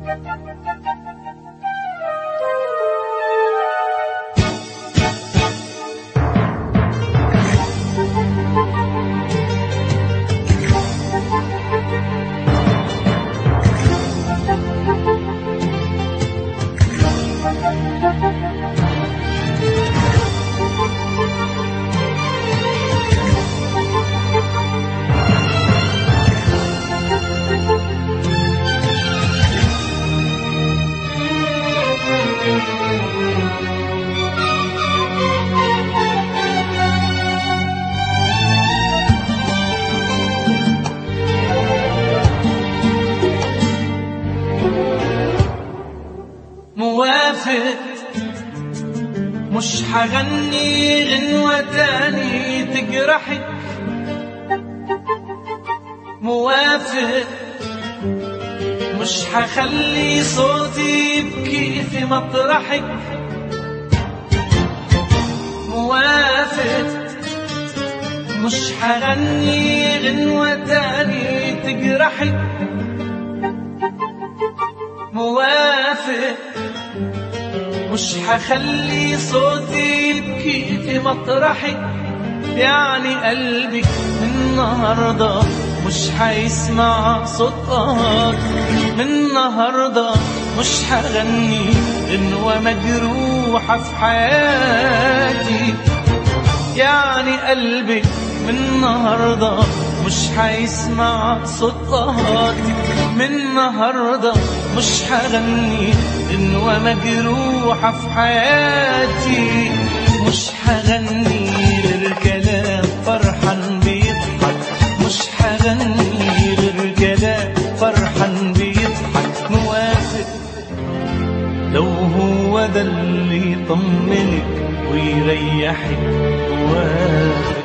موافق مش حغني غنوة تاني تجرحك موافق مش حخلي صوتي يبكي في مطرحك موافق مش حغني غنوة تاني تجرحك موافق مش حخلي صوتي يبكي في مطرحك يعني قلبك النهاردة مش حيسمع صوت قهر من النهاردة مش حغني غنوة مجروحة في حياتي يعني قلبك من النهاردة مش حيسمع صوت قهاتي من النهاردة مش حغني غنوة مجروحة في حياتي مش حغني غير كلام فرحان بيضحك مش حغني غير كلام فرحان بيضحك موافق لو هو ده اللي يطمنك ويريحك موافق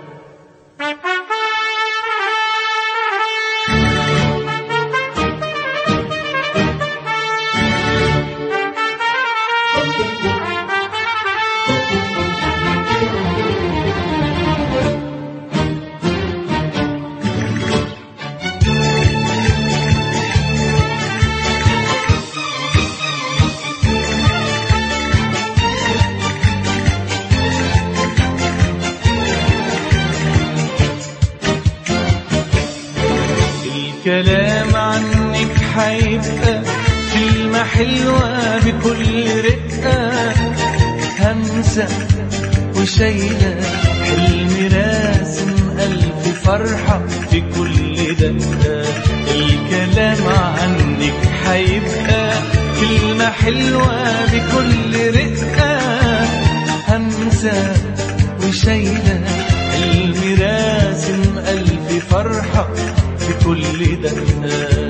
الكلام عنك حيبقى كلمة حلوة بكل رقة همسة وشايلة حلم راسم ألف فرحة في كل دقة الكلام عنك حيبقى كلمة حلوة بكل رقة همسة وشايلة حلم راسم ألف فرحة في كل دقة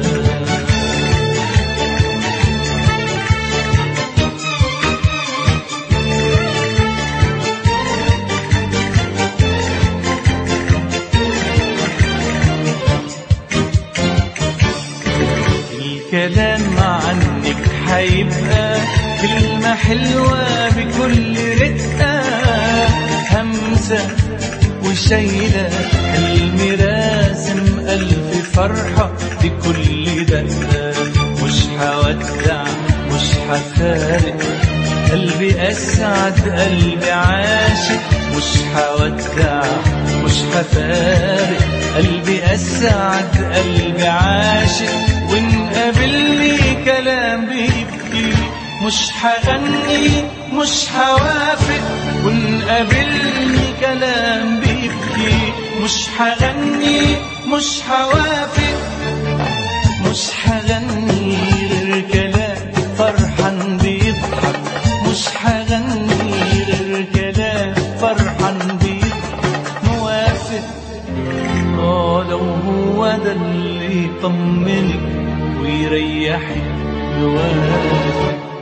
الكلام عنك حيبقى كلمة حلوة بكل رقة همسة وشايلة حلم راسم ألف فرحة بكل دقة مش حودع مش حفارق قلبي أسعد قلبي عاشق مش حودع مش حفارق قلبي أسعد قلبي عاشق وإن قابلني كلام بيبكي مش حغني مش حوافق وإن قابلني كلام بيبكي مش حغني مش حوافق مش حغني غير كلام فرحان بيضحك مش حغني غير كلام فرحان بيضحك موافق اه لو هو ده اللي يطمنك ويريحك موافق